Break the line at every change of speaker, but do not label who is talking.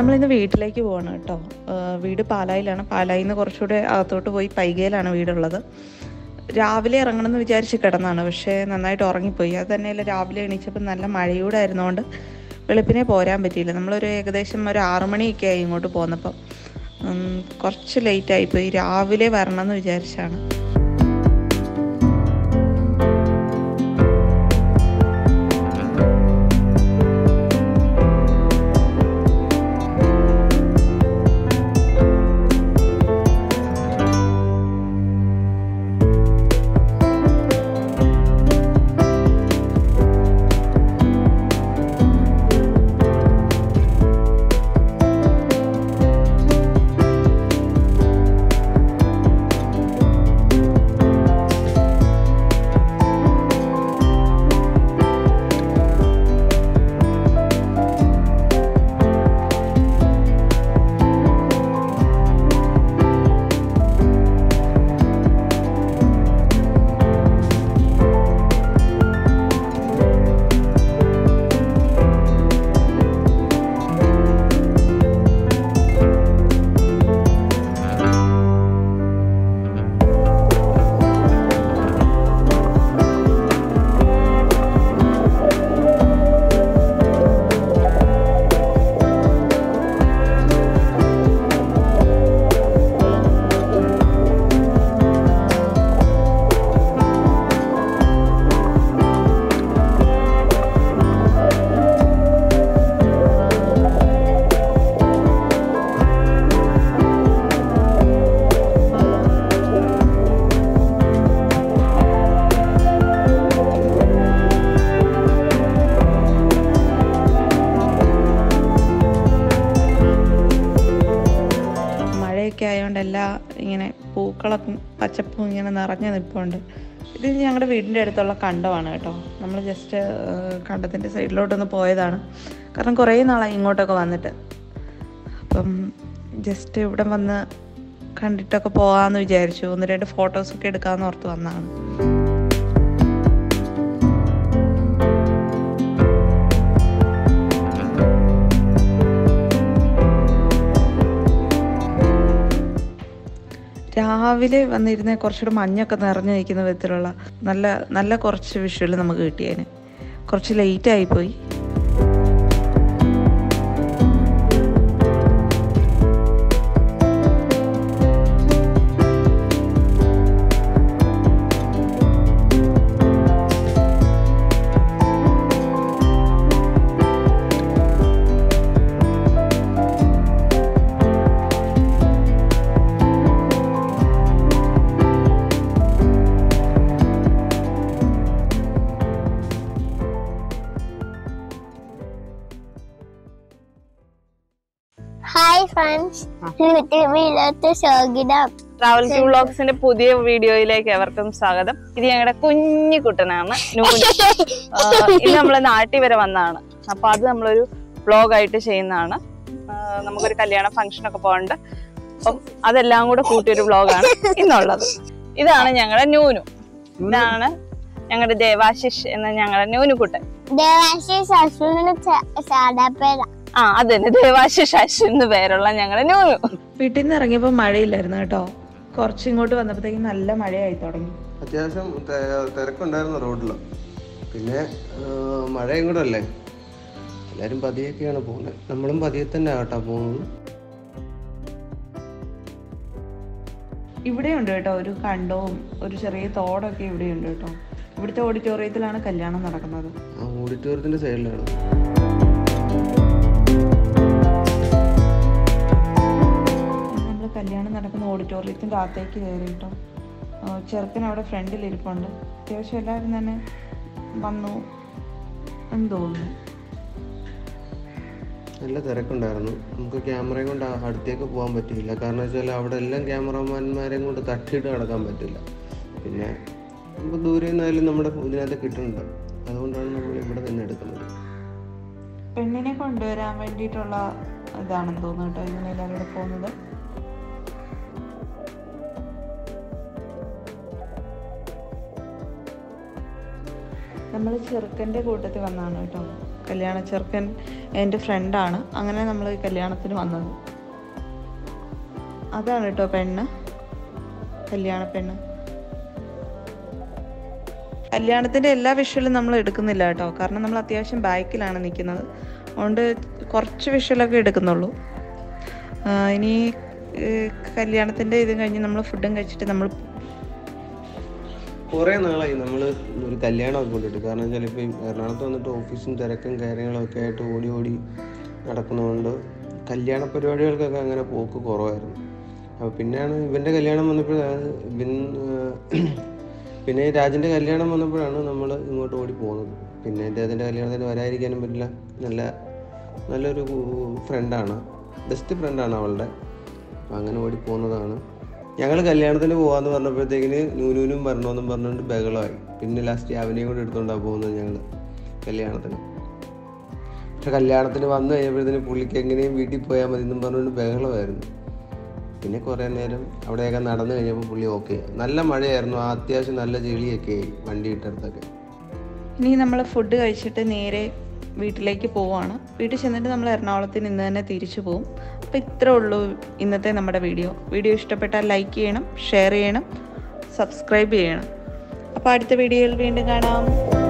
നമ്മളിന്ന് വീട്ടിലേക്ക് പോവാണ് കേട്ടോ ആ, വീട് പാലായിലാണ് പാലായിൽ നിന്ന് കുറച്ചുകൂടെ അകത്തോട്ട് പോയി പൈകയിലാണ് വീടുള്ളത് രാവിലെ ഇറങ്ങണം എന്ന് വിചാരിച്ച് കിടന്നാണ് പക്ഷേ നന്നായിട്ട് ഉറങ്ങിപ്പോയി അത് തന്നെയല്ല രാവിലെ എണീച്ചപ്പോൾ നല്ല മഴയൂടെ ആയിരുന്നുകൊണ്ട് വെളുപ്പിനെ പോരാൻ പറ്റിയില്ല നമ്മളൊരു ഏകദേശം ഒരു ആറു മണിയൊക്കെ ആയി ഇങ്ങോട്ട് പോന്നപ്പം ഉം, കുറച്ച് ലേറ്റ് ആയിപ്പോയി രാവിലെ വരണം എന്ന് വിചാരിച്ചാണ് മഴയൊക്കെ ആയതുകൊണ്ട് എല്ലാ ഇങ്ങനെ പൂക്കളൊക്കെ പച്ചപ്പും ഇങ്ങനെ നിറഞ്ഞു നിൽപ്പുണ്ട് ഇത് ഞങ്ങളുടെ വീടിൻ്റെ അടുത്തുള്ള കണ്ടമാണ് കേട്ടോ നമ്മൾ ജസ്റ്റ് കണ്ടത്തിൻ്റെ സൈഡിലോട്ടൊന്ന് പോയതാണ് കാരണം കുറേ നാളായി ഇങ്ങോട്ടൊക്കെ വന്നിട്ട് അപ്പം ജസ്റ്റ് ഇവിടെ വന്ന് കണ്ടിട്ടൊക്കെ പോകാമെന്ന് വിചാരിച്ചു ഒന്ന് രണ്ട് ഫോട്ടോസൊക്കെ എടുക്കാമെന്ന് ഓർത്ത് വന്നതാണ് രാവിലെ വന്നിരുന്ന കുറച്ചുകൂടെ മഞ്ഞൊക്കെ നിറഞ്ഞു നിൽക്കുന്ന വിധത്തിലുള്ള നല്ല നല്ല കുറച്ച് വിഷ്വൽ നമുക്ക് കിട്ടിയേനെ കുറച്ച് ലേറ്റ് ആയിപ്പോയി
ഹായ് ഫ്രണ്ട്സ് യൂട്യൂബിലോട്ട് സ്വാഗതം
ട്രാവൽ ടു വ്ളോഗ്സിന്റെ പുതിയ വീഡിയോയിലേക്ക് എവർക്കും സ്വാഗതം ഇത് ഞങ്ങളുടെ കുഞ്ഞു കുട്ടനാണ് നൂന് ആ, ഇത് നമ്മള് നാട്ടിൽ വരെ വന്നതാണ് അപ്പൊ അത് നമ്മളൊരു വ്ളോഗ് ആയിട്ട് ചെയ്യുന്നതാണ് ആ, നമുക്കൊരു കല്യാണ ഫംഗ്ഷൻ ഒക്കെ പോകണ്ട് അപ്പം അതെല്ലാം കൂടെ കൂട്ടിയൊരു വ്ളോഗാണ് ഇന്നുള്ളത് ഇതാണ് ഞങ്ങളുടെ ന്യൂനു ഇതാണ് ഞങ്ങളുടെ ദേവാശിഷ് എന്ന ഞങ്ങളുടെ ന്യൂനുകുട്ടൻ
ദേവാശിസ് അശ്വിന് സാധാപേര
ആ അതന്നെ ദേവാശിഷ് അശ്വിൻ എന്ന് പേരുള്ള ഞങ്ങളുടെ ന്യൂനു
വീട്ടിൽ നിന്ന് ഇറങ്ങിയപ്പോൾ മഴയില്ലായിരുന്നു കേട്ടോ കുറച്ച് ഇങ്ങോട്ട് വന്നപ്പോഴത്തേക്കും നല്ല മഴയായി തുടങ്ങി
അത്യാവശ്യം തെ- തിരക്കുണ്ടായിരുന്നു റോഡിൽ പിന്നെ ആ, മഴയും കൂടെ അല്ലേ എല്ലാവരും പതിയൊക്കെയാണ് പോകുന്നത് നമ്മളും പതിയെ തന്നെ ആട്ടാ പോകുന്നത്
ഇവിടെയുണ്ട് കേട്ടോ ഒരു കണ്ടവും ഒരു ചെറിയ തോടൊക്കെ ഇവിടെയുണ്ട് കേട്ടോ ഇവിടുത്തെ ഓഡിറ്റോറിയത്തിലാണ് കല്യാണം നടക്കുന്നത്
ആ ഓഡിറ്റോറിയത്തിന്റെ സൈഡിലാണ്
നമ്മൾ കല്യാണം നടക്കുന്ന ഓഡിറ്റോറിയത്തിൻ്റെ അകത്തേക്ക് കയറി കേട്ടോ ആ, ചെറുക്കൻ അവിടെ ഫ്രണ്ടിൽ ഇരിപ്പുണ്ട് അത്യാവശ്യം എല്ലാവരും തന്നെ വന്നു എന്ന് തോന്നുന്നു
നല്ല തിരക്കുണ്ടായിരുന്നു നമുക്ക് ക്യാമറയും കൊണ്ട് ആ- അടുത്തേക്ക് പോകാൻ പറ്റിയില്ല കാരണം വെച്ചാൽ അവിടെ എല്ലാം ക്യാമറമാന്മാരെയും കൊണ്ട് തട്ടിയിട്ട് നടക്കാൻ പറ്റില്ല പിന്നെ നമുക്ക് ദൂരെ നിന്നായാലും നമ്മുടെ ഇതിനകത്ത് കിട്ടുന്നുണ്ട് അതുകൊണ്ടാണ് നമ്മൾ ഇവിടെ തന്നെ എടുക്കുന്നത്
പെണ്ണിനെ കൊണ്ടുവരാൻ വേണ്ടിയിട്ടുള്ള ഇതാണെന്ന് തോന്നുന്നു കേട്ടോ ഇങ്ങനെ എല്ലാവരും കൂടെ പോകുന്നത് നമ്മൾ ചെറുക്കൻ്റെ കൂട്ടത്തിൽ വന്നതാണ് കേട്ടോ കല്യാണ ചെറുക്കൻ എൻ്റെ ഫ്രണ്ടാണ് അങ്ങനെ നമ്മൾ ഈ കല്യാണത്തിന് വന്നത് അതാണ് കേട്ടോ പെണ്ണ് കല്യാണ പെണ്ണ് കല്യാണത്തിൻ്റെ എല്ലാ വിഷ്വലും നമ്മൾ എടുക്കുന്നില്ല കേട്ടോ കാരണം നമ്മൾ അത്യാവശ്യം ബാക്കിലാണ് നിൽക്കുന്നത് അതുകൊണ്ട് കുറച്ച് വിഷ്വലൊക്കെ എടുക്കുന്നുള്ളൂ ആ, ഇനി കല്യാണത്തിൻ്റെ ഇത് കഴിഞ്ഞ് നമ്മൾ ഫുഡും കഴിച്ചിട്ട് നമ്മൾ
കുറേ നാളായി നമ്മൾ ഒരു കല്യാണമൊക്കെ കൊണ്ടിട്ട് കാരണം വെച്ചാൽ ഇപ്പം എറണാകുളത്ത് വന്നിട്ട് ഓഫീസും തിരക്കും കാര്യങ്ങളൊക്കെ ആയിട്ട് ഓടി ഓടി നടക്കുന്നതുകൊണ്ട് കല്യാണ പരിപാടികൾക്കൊക്കെ അങ്ങനെ പോക്ക് കുറവായിരുന്നു അപ്പോൾ പിന്നെയാണ് ഇവൻ്റെ കല്യാണം വന്നപ്പോഴാണ് ഇവൻ ആ, പിന്നെ രാജൻ്റെ കല്യാണം വന്നപ്പോഴാണ് നമ്മൾ ഇങ്ങോട്ട് ഓടി പോകുന്നത് പിന്നെ അദ്ദേഹത്തിൻ്റെ കല്യാണത്തിന് വരാതിരിക്കാനും പറ്റില്ല നല്ല നല്ലൊരു ഫ്രണ്ടാണ് ബെസ്റ്റ് ഫ്രണ്ടാണ് അവളുടെ അപ്പം അങ്ങനെ ഓടി പോകുന്നതാണ് ഞങ്ങൾ കല്യാണത്തിന് പോകാന്ന് പറഞ്ഞപ്പോഴത്തേക്കിന് നൂനൂനും വരണമെന്നും പറഞ്ഞുകൊണ്ട് ബഹളമായി പിന്നെ ലാസ്റ്റ് അവനെയും കൂടെ എടുത്തോണ്ടാണ് പോകുന്നത് ഞങ്ങൾ കല്യാണത്തിന് പക്ഷെ കല്യാണത്തിന് വന്നു കഴിഞ്ഞപ്പോഴത്തേന് പുള്ളിക്ക് എങ്ങനെയും വീട്ടിൽ പോയാൽ മതി എന്നും പറഞ്ഞുകൊണ്ട് ബഹളമായിരുന്നു പിന്നെ കുറേ നേരം അവിടെയൊക്കെ നടന്നു കഴിഞ്ഞപ്പോൾ പുള്ളി ഓക്കെ നല്ല മഴയായിരുന്നു ആ അത്യാവശ്യം നല്ല ചെളിയൊക്കെ ആയി വണ്ടി ഇട്ടടുത്തൊക്കെ
ഇനി നമ്മൾ ഫുഡ് കഴിച്ചിട്ട് നേരെ വീട്ടിലേക്ക് പോവാണ് വീട്ടിൽ ചെന്നിട്ട് നമ്മൾ എറണാകുളത്തിന് ഇന്ന് തന്നെ തിരിച്ചു പോകും അപ്പോൾ ഇത്രേ ഉള്ളൂ ഇന്നത്തെ നമ്മുടെ വീഡിയോ വീഡിയോ ഇഷ്ടപ്പെട്ടാൽ ലൈക്ക് ചെയ്യണം ഷെയർ ചെയ്യണം സബ്സ്ക്രൈബ് ചെയ്യണം അപ്പോൾ അടുത്ത വീഡിയോയിൽ വീണ്ടും കാണാം